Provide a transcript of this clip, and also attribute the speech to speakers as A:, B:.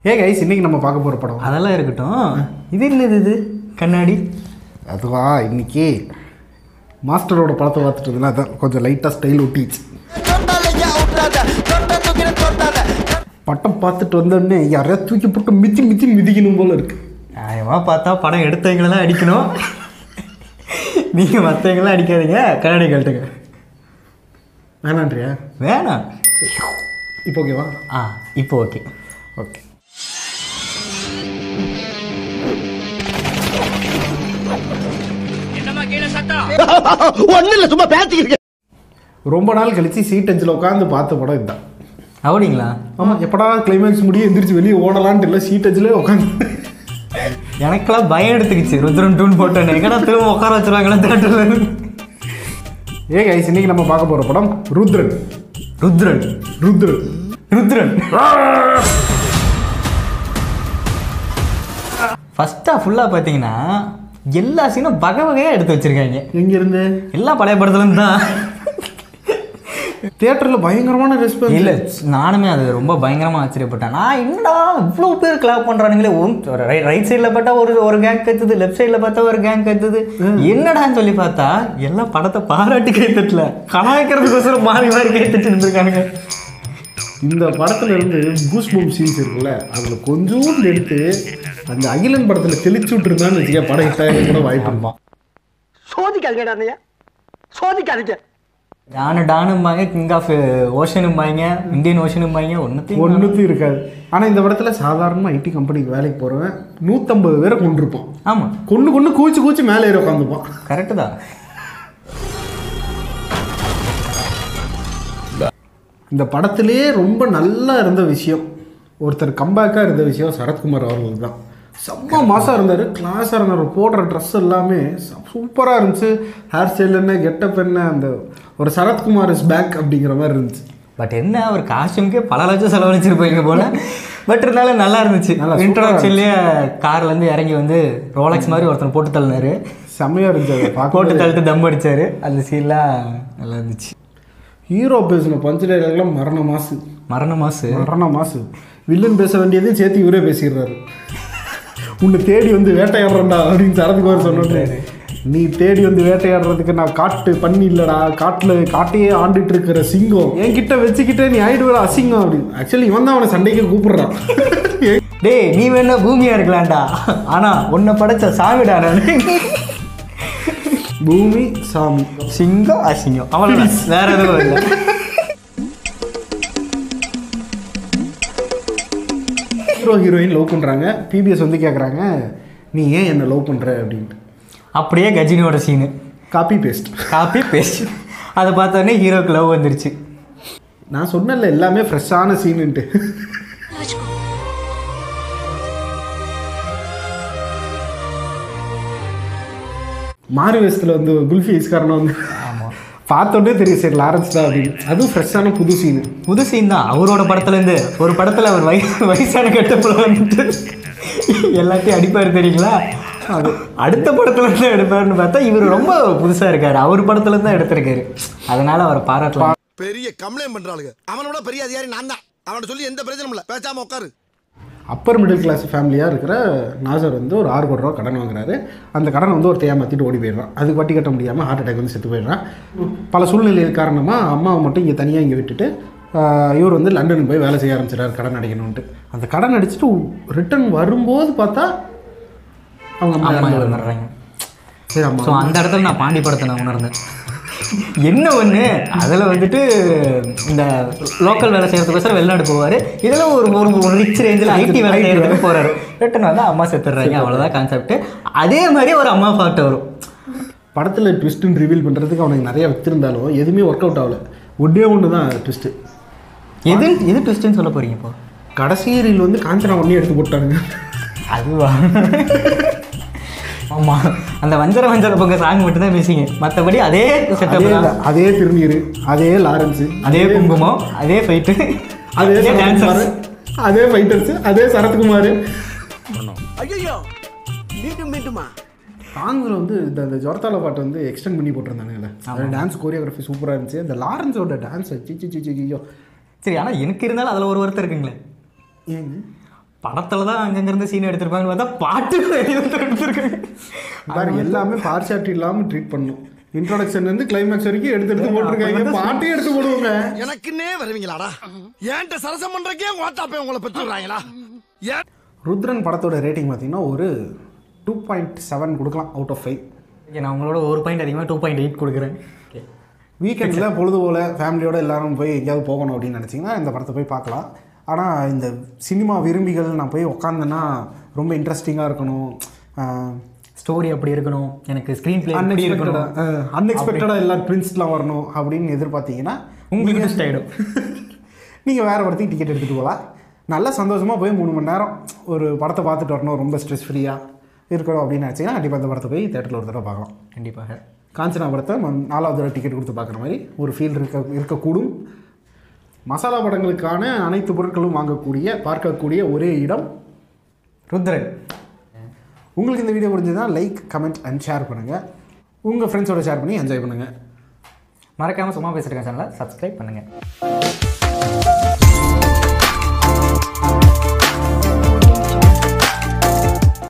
A: ஏ guys இன்னைக்கு நம்ம பார்க்க போகிற படம்
B: அதெல்லாம் இருக்கட்டும் இது என்னது இது கண்ணாடி
A: அதுவா இன்னைக்கு மாஸ்டரோட படத்தை பார்த்துட்டு இருந்தேன் அதான் கொஞ்சம் லைட்டாக ஸ்டைல் ஒட்டிச்சு பட்டம் பார்த்துட்டு வந்தோடனே யாரையா தூக்கி போட்டு மிதி மிதி மிதிக்கணும் போல இருக்கு
B: நியாயமாக பார்த்தா படம் எடுத்தவங்களெல்லாம் அடிக்கணும் நீங்கள் மற்றவங்களாம் அடிக்காதீங்க கண்ணாடி கழட்டுங்க
A: வேணான்றியா
B: வேணாம்
A: இப்போ ஓகேவா
B: ஆ இப்போ ஓகே
A: ஓகே
C: ஒண்ணு இல்ல சும்மா பேசிக்கிட்டு
A: ரொம்ப நாள் கழிச்சு சீட் அஞ்சில் உட்காந்து பார்த்த படம் இதுதான்
B: அப்படிங்களா
A: ஆமாம் எப்படா கிளைமேக்ஸ் முடிய எந்திரிச்சு வெளியே ஓடலான்ட்டு இல்லை சீட் அஞ்சிலே உட்காந்து
B: எனக்கெல்லாம் பயம் எடுத்துக்கிச்சு ருத்ரன் டூன் போட்டேன் எங்கடா திரும்ப உட்கார வச்சுருவாங்களா தேட்டரில்
A: ஏ கைஸ் இன்னைக்கு நம்ம பார்க்க போகிற படம் ருத்ரன்
B: ருத்ரன்
A: ருத்ரன்
B: ருத்ரன் ஃபஸ்ட்டாக ஃபுல்லாக பார்த்தீங்கன்னா எல்லா சீனும் வகை வகையாக எடுத்து வச்சுருக்காங்க
A: எங்கேருந்து
B: எல்லாம் பழைய படத்துலேருந்து தான்
A: தியேட்டரில் பயங்கரமான ரெஸ்பான்ஸ்
B: இல்லை நானுமே அது ரொம்ப பயங்கரமாக ஆச்சரியப்பட்டேன் நான் என்னடா இவ்வளோ பேர் கிளாப் பண்ணுறானுங்களே ஒரு ரைட் சைடில் பார்த்தா ஒரு ஒரு கேங் கத்துது லெஃப்ட் சைடில் பார்த்தா ஒரு கேங் கத்துது என்னடான்னு சொல்லி பார்த்தா எல்லாம் படத்தை பாராட்டி கைத்தட்டல கலாய்க்கிறதுக்கோசரம் மாறி மாறி கைத்தட்டு இருந்திருக்கானுங்க
A: இந்த படத்துல இருந்து கூஸ் பம்ப் சீன்ஸ் இருக்குல்ல அதில் கொஞ்சோண்டு எடுத்து அந்த அகிலன் படத்தில் தெளிச்சு விட்டுருந்தான்னு வச்சுக்க படம் ஹிட்டாக கூட வாய்ப்பு இருக்கும்
C: சோதிக்காதீங்கடா அண்ணையா சோதிக்காதீங்க
B: டானு டானும்பாங்க கிங் ஆஃப் ஓஷனும்பாங்க இந்தியன் ஓஷனும்பாங்க ஒன்றுத்தையும்
A: ஒன்றுத்தும் இருக்காது ஆனால் இந்த படத்தில் சாதாரணமாக ஐடி கம்பெனிக்கு வேலைக்கு போகிறவன் நூற்றம்பது பேரை கொண்டிருப்பான்
B: ஆமாம்
A: கொண்டு கொண்டு கூச்சி கூச்சி மேலே ஏறி உட்காந்துப்பான்
B: கரெக்டு தான்
A: இந்த படத்திலேயே ரொம்ப நல்லா இருந்த விஷயம் ஒருத்தர் கம்பேக்காக இருந்த விஷயம் சரத்குமார் அவர்கள் தான் செம்ம மாசாக இருந்தார் கிளாஸாக இருந்தார் போடுற ட்ரெஸ் எல்லாமே சூப்பராக இருந்துச்சு ஹேர் ஸ்டைல் என்ன கெட்டப் என்ன அந்த ஒரு சரத்குமார் இஸ் பேக் அப்படிங்கிற மாதிரி இருந்துச்சு
B: பட் என்ன அவர் காஸ்டியூம்க்கே பல லட்சம் செலவழிச்சிருப்பாங்க போல பட் இருந்தாலும் நல்லா இருந்துச்சு
A: நல்லா சூப்பரா
B: இன்ட்ரோடக்ஷன்லேயே கார்லேருந்து இறங்கி வந்து ரோலக்ஸ் மாதிரி ஒருத்தர் போட்டு தள்ளினாரு
A: செம்மையாக இருந்துச்சு அதை
B: போட்டு
A: பார்க்க
B: தள்ளிட்டு தம் அடிச்சாரு அந்த சீன்லாம் நல்லா இருந்துச்சு
A: ஹீரோ பேசின பஞ்ச டைலாக்லாம் மரண மாசு
B: மரண மாசு
A: மரண மாசு வில்லன் பேச வேண்டியதையும் சேர்த்து இவரே பேசிடுறாரு உன்னை தேடி வந்து வேட்டையாடுறேன்டா அப்படின்னு சரத்குமார் சொன்னாரு நீ தேடி வந்து வேட்டையாடுறதுக்கு நான் காட்டு பண்ணி இல்லடா காட்டில் காட்டையே ஆண்டுட்டு இருக்கிற சிங்கம் என்கிட்ட வச்சுக்கிட்டே நீ ஆயிடுவ அசிங்கம் அப்படின்னு ஆக்சுவலி இவன் தான் அவனை சண்டைக்கு கூப்பிடுறான்
B: டேய் நீ வேணா பூமியா இருக்கலாம்டா ஆனா உன்னை படைச்ச சாமிடா நான்
A: பூமி சாமி
B: சிங்கம் அசிங்கம் அவ்வளோதான் வேற எதுவும் இல்லை
A: ஹீரோ ஹீரோயின் லவ் பண்ணுறாங்க பிபிஎஸ் வந்து கேட்குறாங்க நீ ஏன் என்னை லவ் பண்ணுற அப்படின்ட்டு
B: அப்படியே கஜினியோட scene
A: copy paste
B: copy paste அதை பார்த்தோன்னே ஹீரோக்கு லவ் வந்துருச்சு
A: நான் சொன்னேன்ல எல்லாமே ஃப்ரெஷ்ஷான சீனுன்ட்டு மாறு வேஷத்தில் வந்து குல்ஃபி ஐஸ்காரனை வந்து
B: ஆமாம்
A: பார்த்தோன்னே தெரியும் சரி லாரன்ஸ் தான் அப்படின்னு அதுவும் ஃப்ரெஷ்ஷான புது சீனு
B: புது சீன் தான் அவரோட படத்துலேருந்து ஒரு படத்தில் அவர் வயசு வயசான கட்டப்புல வந்துட்டு எல்லாத்தையும் அடிப்பார் தெரியுங்களா அது அடுத்த படத்துல இருந்து எடுப்பாருன்னு பார்த்தா இவர் ரொம்ப புதுசாக இருக்காரு அவர் படத்துலேருந்து தான் எடுத்திருக்காரு அதனால அவரை பாராட்டலாம்
D: பெரிய கம்ப்ளைண்ட் பண்றாளுங்க அவனோட பெரிய அதிகாரி நான் தான் அவனை சொல்லி எந்த பிரச்சனையும் இல்ல பேசாம உட்காரு
A: அப்பர் மிடில் கிளாஸ் ஃபேமிலியாக இருக்கிற நாசர் வந்து ஒரு ஆறு கோடி ரூபா கடன் வாங்குறாரு அந்த கடனை வந்து ஒரு ஏமாற்றிட்டு ஓடி போயிடுறான் அதுக்கு வட்டி கட்ட முடியாமல் ஹார்ட் அட்டாக் வந்து செத்து போயிடுறான் பல சூழ்நிலைகள் காரணமாக அம்மாவை மட்டும் இங்கே தனியாக இங்கே விட்டுட்டு ஆஹ், இவர் வந்து லண்டனுக்கு போய் வேலை செய்ய ஆரம்பிச்சிடாரு கடன் அடைக்கணுன்ட்டு அந்த கடன் அடிச்சுட்டு ரிட்டர்ன் வரும்போது பார்த்தா அவங்க அம்மா
B: அம்மா
A: இறந்து
B: இறந்துடுறாங்க
A: சரி அம்மா
B: ஸோ அந்த இடத்துல நான் பாண்டி படத்தை நான் உணர்ந்தேன் என்ன ஒன்று அதில் வந்துட்டு இந்த லோக்கல் வேலை செய்கிறதுக்கோசரம் வெளிநாடு போவார் இதில் ஒரு ஒரு ஒரு ரிச் ரேஞ்சில் ஐடி வேலை செய்கிறதுக்கு போகிறாரு ரிட்டன் வந்து அம்மா செத்துடுறாங்க அவ்வளோதான் கான்செப்ட் அதே மாதிரி ஒரு அம்மா பாட்டு வரும்
A: படத்தில் ட்விஸ்ட்டுன்னு ரிவீல் பண்ணுறதுக்கு அவனுக்கு நிறைய வச்சிருந்தாலும் எதுவுமே ஒர்க் அவுட் ஆகல ஒன்றே ஒன்று தான் ட்விஸ்ட்டு
B: எது எது ட்விஸ்ட்டுன்னு சொல்ல போகிறீங்க இப்போ
A: கடைசி ரீல் வந்து காஞ்சனா ஒன்றே எடுத்து போட்டானுங்க
B: அதுவா ஆமாம் அந்த வஞ்சர வஞ்சர பொங்க சாங் மட்டும் தான் பேசிங்க மற்றபடி அதே செட்டப்
A: அதே
B: தான்
A: தான். அதே திருநீர் அதே லாரன்ஸு
B: அதே குங்குமம் அதே ஃபைட்டு
A: அதே
B: அதே
A: சரத்குமார்
B: டான்சர்ஸ்
A: அதே ஃபைட்டர்ஸ் அதே சரத்குமார்
C: ஐயோ மீண்டும் மீண்டுமா
A: சாங்ஸில் வந்து இந்த இந்த ஜொரத்தால பாட்டு வந்து எக்ஸ்டெண்ட் பண்ணி போட்டிருந்தானுங்களே அது டான்ஸ் கோரியோகிராஃபி சூப்பராக இருந்துச்சு இந்த லாரன்ஸோட டான்ஸ் சிச்சி சிச்சி ஐயோ
B: சரி ஆனால் எனக்கு இருந்தாலும் அதில் ஒரு ஒருத்தர் இருக்குங்களே
A: ஏங்க
B: படத்தில் தான் அங்கங்கிருந்து சீன் எடுத்திருப்பாங்க பார்த்தா பாட்டு எடுத்துருக்காங்க
A: பாரு எல்லாமே பார்ஷாலிட்டி இல்லாமல் ட்ரீட் பண்ணும் இன்ட்ரோடக்ஷன் இருந்து கிளைமேக்ஸ் வரைக்கும் எடுத்து எடுத்து போட்டிருக்காங்க பாட்டையும் எடுத்து போடுவாங்க
D: எனக்குன்னே வருவீங்களாடா ஏன்ட்ட சரசம் பண்றக்கே ஓட்டாப்பே உங்களை பெற்று விடுறாங்களா ஏன்
A: ருத்ரன் படத்தோட ரேட்டிங் பார்த்தீங்கன்னா ஒரு டூ பாயிண்ட் செவன் கொடுக்கலாம் அவுட் ஆஃப் ஃபைவ்
B: நான் உங்களோட ஒரு பாயிண்ட் அதிகமாக டூ பாயிண்ட் எயிட் கொடுக்குறேன் ஓகே
A: வீக்கெண்டில் பொழுது போல ஃபேமிலியோட எல்லாரும் போய் எங்கேயாவது போகணும் அப்படின்னு நினச்சிங்கன்னா இந்த படத்தை போய் பார்க்கலாம் ஆனால் இந்த சினிமா விரும்பிகள் நான் போய் உக்காந்தேன்னா ரொம்ப இன்ட்ரெஸ்டிங்காக இருக்கணும்
B: ஸ்டோரி அப்படி இருக்கணும் எனக்கு ஸ்க்ரீன் பிளே அப்படி இருக்கணும்
A: அன்எக்ஸ்பெக்டடாக எல்லா ட்வின்ஸ்லாம் வரணும் அப்படின்னு எதிர்பார்த்தீங்கன்னா
B: உங்களுக்கு ட்விஸ்ட் ஆகிடும்
A: நீங்கள் வேறு படத்துக்கு டிக்கெட் எடுத்துகிட்டு போகலாம் நல்லா சந்தோஷமாக போய் மூணு மணி நேரம் ஒரு படத்தை பார்த்துட்டு வரணும் ரொம்ப ஸ்ட்ரெஸ் ஃப்ரீயாக இருக்கணும் அப்படின்னு நினச்சிங்கன்னா கண்டிப்பாக இந்த படத்தை போய் தேட்டரில் ஒரு தடவை பார்க்கலாம்
B: கண்டிப்பாக
A: காஞ்சனா படத்தை ம- நாலாவது தடவை டிக்கெட் கொடுத்து பார்க்குற மாதிரி ஒரு ஃபீல் இருக்க இருக்கக்கூடும் மசாலா படங்களுக்கான அனைத்து பொருட்களும் வாங்கக்கூடிய பார்க்கக்கூடிய ஒரே இடம்
B: ருத்ரன்
A: உங்களுக்கு இந்த வீடியோ பிடிச்சதுன்னா லைக் கமெண்ட் அண்ட் ஷேர் பண்ணுங்கள் உங்கள் ஃப்ரெண்ட்ஸோட ஷேர் பண்ணி என்ஜாய் பண்ணுங்கள்
B: மறக்காமல் சும்மா பேசிருக்கேன் சேனலை சப்ஸ்கிரைப் பண்ணுங்கள்